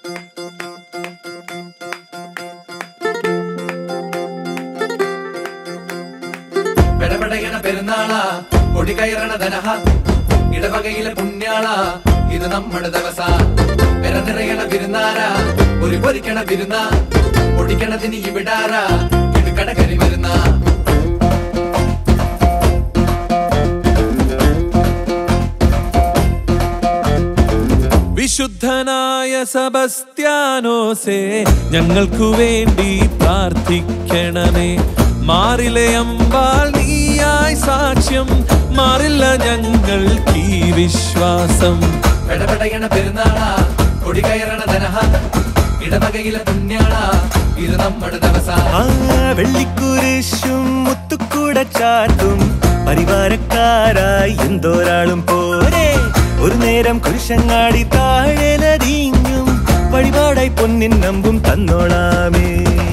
പെടപെടയണ പെരുന്നാളാ കൊടി കയറണ ധനഹ ഇടവകയിലെ പുണ്യാള ഇത് നമ്മുടെ ദിവസ പെര നിറയണ വിരുന്നാര ഒരു പൊരിക്കണ വിരുന്ന പൊടിക്കണതിന് ഇവിടാര ഇത് കടകരി വരുന്ന വിശുദ്ധനായ സബസ്ത്യാനോസേ ഞങ്ങൾക്കു വേണ്ടി പ്രാർത്ഥിക്കണമേ മാറിലെ അമ്പാൽ നീയായി സാക്ഷ്യം മാറില്ല ഞങ്ങൾക്ക് ഈ വിശ്വാസം പെടപെടയണ പെരുന്നാളാ കൊടി കയറണ ധനഹ ഇടവകയിലെ പുണ്യാള ഇത് നമ്മുടെ ദിവസ ആ വെള്ളിക്കുരിശും മുത്തുക്കൂട ചാട്ടും പരിവാരക്കാരായി എന്തോരാളും പോരെ ഒരു നേരം കുരിശങ്ങാടി താഴെ നദിങ്ങും വഴിപാടായി പൊന്നിൻ നമ്പും തന്നോളാമേ